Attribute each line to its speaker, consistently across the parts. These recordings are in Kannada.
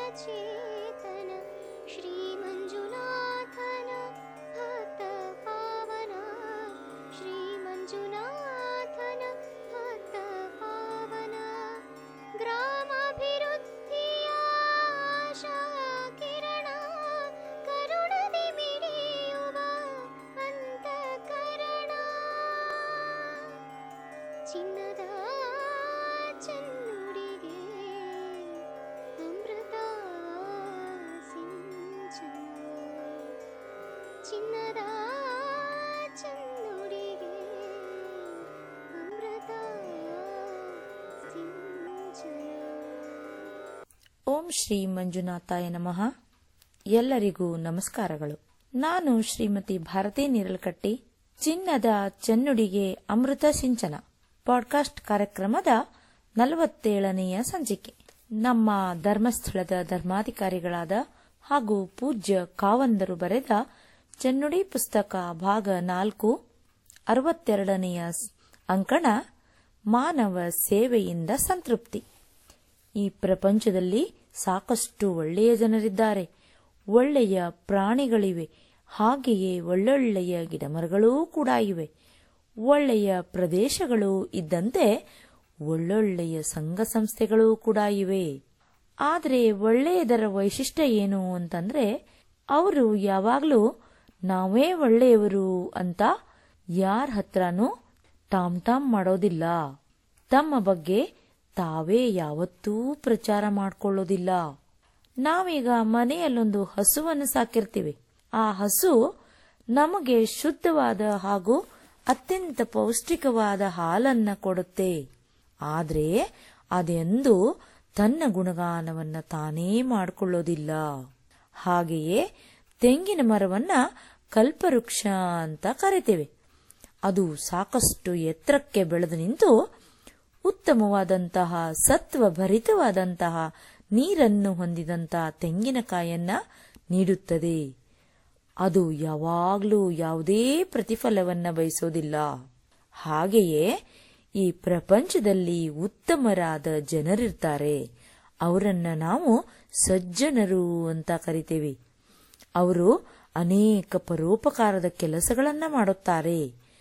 Speaker 1: चेतन श्रीमञ्जुनाथन भक्तपावन श्रीमञ्जुनाथन भक्तपावन ग्रामाभिवृद्धिय आशा किರಣ ಕರುಣದಿ ಮಿಡಿಯುವ ಅಂತಃಕರಣ ಚಿನ್ನದ ಚೆನ್ನುಡಿಗೆ ಅಮೃತ ಸಿಂಚನ ಚಿನ್ನದ ಚೆನ್ನುಡಿಗೆ ಅಮೃತ ಸಿಂಚನ
Speaker 2: ಓಂ ಶ್ರೀ ಮಂಜುನಾಥಾಯ ನಮಃ ಎಲ್ಲರಿಗೂ ನಮಸ್ಕಾರಗಳು ನಾನು ಶ್ರೀಮತಿ ಭಾರತಿ ನಿರಲ್ಕಟ್ಟಿ ಚಿನ್ನದ ಚೆನ್ನುಡಿಗೆ ಅಮೃತ ಸಿಂಚನ ಪಾಡ್ಕಾಸ್ಟ್ ಕಾರ್ಯಕ್ರಮದ ನಲವತ್ತೇಳನೆಯ ಸಂಚಿಕೆ ನಮ್ಮ ಧರ್ಮಸ್ಥಳದ ಧರ್ಮಾಧಿಕಾರಿಗಳಾದ ಹಾಗೂ ಪೂಜ್ಯ ಕಾವಂದರು ಬರೆದ ಚೆನ್ನುಡಿ ಪುಸ್ತಕ ಭಾಗ ನಾಲ್ಕು ಅರವತ್ತೆರಡನೆಯ ಅಂಕಣ ಮಾನವ ಸೇವೆಯಿಂದ ಸಂತೃಪ್ತಿ ಈ ಪ್ರಪಂಚದಲ್ಲಿ ಸಾಕಷ್ಟು ಒಳ್ಳೆಯ ಜನರಿದ್ದಾರೆ ಒಳ್ಳೆಯ ಪ್ರಾಣಿಗಳಿವೆ ಹಾಗೆಯೇ ಒಳ್ಳೊಳ್ಳೆಯ ಗಿಡಮರಗಳೂ ಕೂಡ ಇವೆ ಒಳ್ಳೆಯ ಪ್ರದೇಶಗಳು ಇದ್ದಂತೆ ಒಳ್ಳೊಳ್ಳೆಯ ಸಂಘ ಸಂಸ್ಥೆಗಳೂ ಕೂಡ ಇವೆ ಆದರೆ ಒಳ್ಳೆಯದರ ವೈಶಿಷ್ಟ್ಯ ಏನು ಅಂತಂದ್ರೆ ಅವರು ಯಾವಾಗಲೂ ನಾವೇ ಒಳ್ಳೆಯವರು ಅಂತ ಯಾರ ಹತ್ರನೂ ಟಾಮ್ ಟಾಮ್ ಮಾಡೋದಿಲ್ಲ ತಮ್ಮ ಬಗ್ಗೆ ತಾವೇ ಯಾವತ್ತೂ ಪ್ರಚಾರ ಮಾಡ್ಕೊಳ್ಳೋದಿಲ್ಲ ನಾವೀಗ ಮನೆಯಲ್ಲೊಂದು ಹಸುವನ್ನು ಸಾಕಿರ್ತೀವಿ ಆ ಹಸು ನಮಗೆ ಶುದ್ಧವಾದ ಹಾಗೂ ಅತ್ಯಂತ ಪೌಷ್ಟಿಕವಾದ ಹಾಲನ್ನ ಕೊಡುತ್ತೆ ಆದ್ರೆ ಅದೆಂದು ತನ್ನ ಗುಣಗಾನವನ್ನ ತಾನೇ ಮಾಡಿಕೊಳ್ಳೋದಿಲ್ಲ ಹಾಗೆಯೇ ತೆಂಗಿನ ಮರವನ್ನ ಕಲ್ಪವೃಕ್ಷ ಅಂತ ಕರಿತೇವೆ ಅದು ಸಾಕಷ್ಟು ಎತ್ತರಕ್ಕೆ ಬೆಳೆದು ನಿಂತು ಉತ್ತಮವಾದಂತಹ ಸತ್ವಭರಿತವಾದಂತಹ ನೀರನ್ನು ಹೊಂದಿದಂತಹ ತೆಂಗಿನಕಾಯನ್ನ ನೀಡುತ್ತದೆ ಅದು ಯಾವಾಗಲೂ ಯಾವುದೇ ಪ್ರತಿಫಲವನ್ನ ಬಯಸೋದಿಲ್ಲ ಹಾಗೆಯೇ ಈ ಪ್ರಪಂಚದಲ್ಲಿ ಉತ್ತಮರಾದ ಜನರಿರ್ತಾರೆ ಅವರನ್ನ ನಾವು ಸಜ್ಜನರು ಅಂತ ಕರಿತೇವೆ ಅವರು ಅನೇಕ ಪರೋಪಕಾರದ ಕೆಲಸಗಳನ್ನ ಮಾಡುತ್ತಾರೆ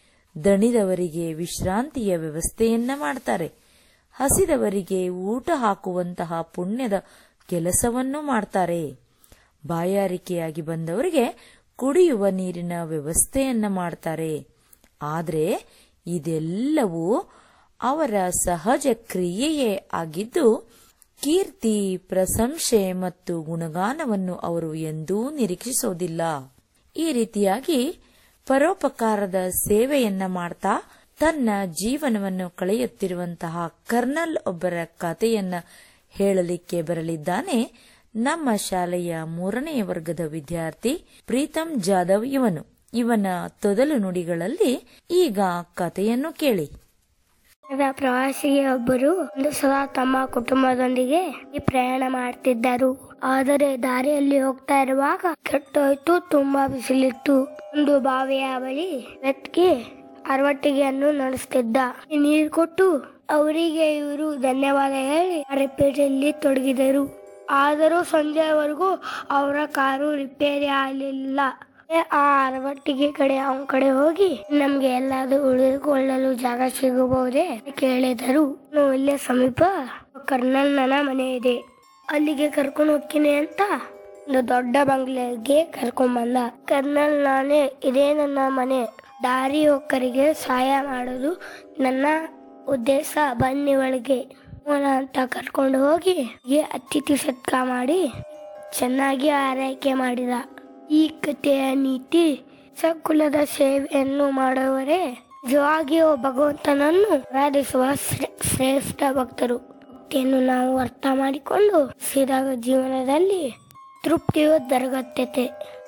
Speaker 2: ದಣಿದವರಿಗೆ ವಿಶ್ರಾಂತಿಯ ವ್ಯವಸ್ಥೆಯನ್ನ ಮಾಡ್ತಾರೆ ಹಸಿದವರಿಗೆ ಊಟ ಹಾಕುವಂತಹ ಪುಣ್ಯದ ಕೆಲಸವನ್ನು ಮಾಡ್ತಾರೆ ಬಾಯಾರಿಕೆಯಾಗಿ ಬಂದವರಿಗೆ ಕುಡಿಯುವ ನೀರಿನ ವ್ಯವಸ್ಥೆಯನ್ನ ಮಾಡ್ತಾರೆ ಆದರೆ ಇದೆಲ್ಲವೂ ಅವರ ಸಹಜ ಕ್ರಿಯೆಯೇ ಆಗಿದ್ದು ಕೀರ್ತಿ ಪ್ರಶಂಸೆ ಮತ್ತು ಗುಣಗಾನವನ್ನು ಅವರು ಎಂದೂ ನಿರೀಕ್ಷಿಸೋದಿಲ್ಲ ಈ ರೀತಿಯಾಗಿ ಪರೋಪಕಾರದ ಸೇವೆಯನ್ನ ಮಾಡ್ತಾ ತನ್ನ ಜೀವನವನ್ನು ಕಳೆಯುತ್ತಿರುವಂತಹ ಕರ್ನಲ್ ಒಬ್ಬರ ಕಥೆಯನ್ನ ಹೇಳಲಿಕ್ಕೆ ಬರಲಿದ್ದಾನೆ ನಮ್ಮ ಶಾಲೆಯ ಮೂರನೇ ವರ್ಗದ ವಿದ್ಯಾರ್ಥಿ ಪ್ರೀತಂ ಜಾಧವ್ ಇವನು ಇವನ ತೊದಲು ನುಡಿಗಳಲ್ಲಿ ಈಗ ಕಥೆಯನ್ನು ಕೇಳಿ
Speaker 3: ಒಬ್ಬ ಪ್ರವಾಸಿಯೊಬ್ಬರು ಒಂದು ಸಲ ತಮ್ಮ ಕುಟುಂಬದೊಂದಿಗೆ ಈ ಪ್ರಯಾಣ ಮಾಡ್ತಿದ್ದರು ಆದರೆ ದಾರಿಯಲ್ಲಿ ಹೋಗ್ತಾ ಇರುವಾಗ ಕೆಟ್ಟೋಯ್ತು ತುಂಬಾ ಬಿಸಿಲಿತ್ತು ಒಂದು ಬಾವಿಯ ಬಳಿ ವ್ಯಕ್ತಿ ಅರವಟ್ಟಿಗೆಯನ್ನು ನಡೆಸ್ತಿದ್ದ ನೀರು ಕೊಟ್ಟು ಅವರಿಗೆ ಇವರು ಧನ್ಯವಾದ ಹೇಳಿ ರಿಪೇರಿಯಲ್ಲಿ ತೊಡಗಿದರು ಆದರೂ ಸಂಜೆವರೆಗೂ ಅವರ ಕಾರು ರಿಪೇರಿ ಆಗಲಿಲ್ಲ ಆ ಅರವಟ್ಟಿಗೆ ಕಡೆ ಅವನ ಕಡೆ ಹೋಗಿ ನಮ್ಗೆ ಎಲ್ಲಾದ್ರೂ ಉಳಿದುಕೊಳ್ಳಲು ಜಾಗ ಸಿಗಬಹುದೇ ಕೇಳಿದರು ನಾವು ಇಲ್ಲೇ ಸಮೀಪ ಕರ್ನಲ್ ನನ್ನ ಮನೆ ಇದೆ ಅಲ್ಲಿಗೆ ಕರ್ಕೊಂಡು ಹೋಗ್ತೀನಿ ಅಂತ ಒಂದು ದೊಡ್ಡ ಬಂಗ್ಲೆಗೆ ಕರ್ಕೊಂಡ್ ಬಂದ ಕರ್ನಲ್ ನಾನೇ ಇದೇ ನನ್ನ ಮನೆ ದಾರಿ ಹೋಗರಿಗೆ ಸಹಾಯ ಮಾಡೋದು ನನ್ನ ಉದ್ದೇಶ ಬನ್ನಿ ಒಳಗೆ ಹೋಗೋಣ ಅಂತ ಕರ್ಕೊಂಡು ಹೋಗಿ ಹೀಗೆ ಅತಿಥಿ ಸತ್ಕ ಮಾಡಿ ಚೆನ್ನಾಗಿ ಆರೈಕೆ ಮಾಡಿದ ಈ ಕಥೆಯ ನೀತಿ ಸಕುಲದ ಸೇವೆಯನ್ನು ಮಾಡುವವರೇ ನಿಜವಾಗಿಯೂ ಭಗವಂತನನ್ನು ಆರಾಧಿಸುವ ಶ್ರೇ- ಶ್ರೇಷ್ಠ ಭಕ್ತರು ಭಕ್ತಿಯನ್ನು ನಾವು ಅರ್ಥ ಮಾಡಿಕೊಂಡು ಸಿದಾಗ ಜೀವನದಲ್ಲಿ ತೃಪ್ತಿಯು ದೊರಕುತ್ತದೆ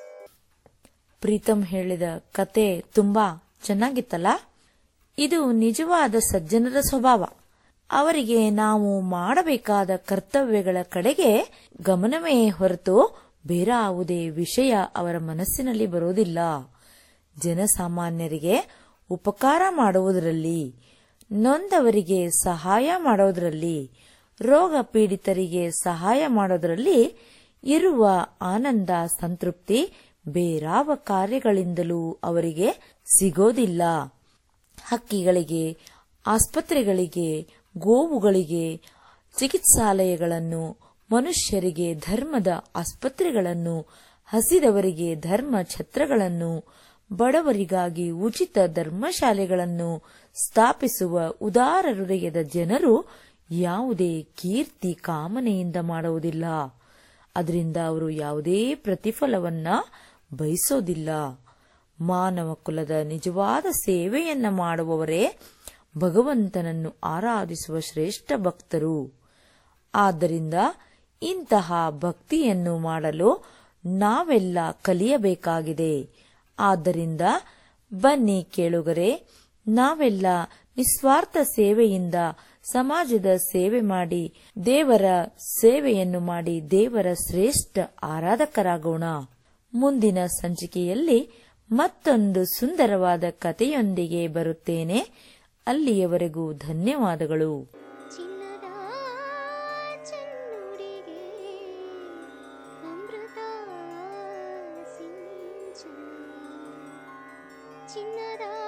Speaker 2: ಪ್ರೀತಂ ಹೇಳಿದ ಕತೆ ತುಂಬಾ ಚೆನ್ನಾಗಿತ್ತಲ್ಲ ಇದು ನಿಜವಾದ ಸಜ್ಜನರ ಸ್ವಭಾವ ಅವರಿಗೆ ನಾವು ಮಾಡಬೇಕಾದ ಕರ್ತವ್ಯಗಳ ಕಡೆಗೆ ಗಮನವೇ ಹೊರತು ಬೇರೆ ಯಾವುದೇ ವಿಷಯ ಅವರ ಮನಸ್ಸಿನಲ್ಲಿ ಬರೋದಿಲ್ಲ ಜನಸಾಮಾನ್ಯರಿಗೆ ಉಪಕಾರ ಮಾಡುವುದರಲ್ಲಿ ನೊಂದವರಿಗೆ ಸಹಾಯ ಮಾಡೋದರಲ್ಲಿ ರೋಗ ಪೀಡಿತರಿಗೆ ಸಹಾಯ ಮಾಡೋದರಲ್ಲಿ ಇರುವ ಆನಂದ ಸಂತೃಪ್ತಿ ಬೇರಾವ ಕಾರ್ಯಗಳಿಂದಲೂ ಅವರಿಗೆ ಸಿಗೋದಿಲ್ಲ ಹಕ್ಕಿಗಳಿಗೆ ಆಸ್ಪತ್ರೆಗಳಿಗೆ ಗೋವುಗಳಿಗೆ ಚಿಕಿತ್ಸಾಲಯಗಳನ್ನು ಮನುಷ್ಯರಿಗೆ ಧರ್ಮದ ಆಸ್ಪತ್ರೆಗಳನ್ನು ಹಸಿದವರಿಗೆ ಧರ್ಮ ಛತ್ರಗಳನ್ನು ಬಡವರಿಗಾಗಿ ಉಚಿತ ಧರ್ಮಶಾಲೆಗಳನ್ನು ಸ್ಥಾಪಿಸುವ ಉದಾರ ಹೃದಯದ ಜನರು ಯಾವುದೇ ಕೀರ್ತಿ ಕಾಮನೆಯಿಂದ ಮಾಡುವುದಿಲ್ಲ ಅದರಿಂದ ಅವರು ಯಾವುದೇ ಪ್ರತಿಫಲವನ್ನ ಬಯಸೋದಿಲ್ಲ ಮಾನವ ಕುಲದ ನಿಜವಾದ ಸೇವೆಯನ್ನ ಮಾಡುವವರೇ ಭಗವಂತನನ್ನು ಆರಾಧಿಸುವ ಶ್ರೇಷ್ಠ ಭಕ್ತರು ಆದ್ದರಿಂದ ಇಂತಹ ಭಕ್ತಿಯನ್ನು ಮಾಡಲು ನಾವೆಲ್ಲ ಕಲಿಯಬೇಕಾಗಿದೆ ಆದ್ದರಿಂದ ಬನ್ನಿ ಕೇಳುಗರೆ ನಾವೆಲ್ಲ ನಿಸ್ವಾರ್ಥ ಸೇವೆಯಿಂದ ಸಮಾಜದ ಸೇವೆ ಮಾಡಿ ದೇವರ ಸೇವೆಯನ್ನು ಮಾಡಿ ದೇವರ ಶ್ರೇಷ್ಠ ಆರಾಧಕರಾಗೋಣ ಮುಂದಿನ ಸಂಚಿಕೆಯಲ್ಲಿ ಮತ್ತೊಂದು ಸುಂದರವಾದ ಕಥೆಯೊಂದಿಗೆ ಬರುತ್ತೇನೆ ಅಲ್ಲಿಯವರೆಗೂ ಧನ್ಯವಾದಗಳು
Speaker 1: ಚಿನ್ನದ ಚೆನ್ನುಡಿಗೆ ಅಮೃತ ಸಿಂಚನ ಚಿನ್ನದ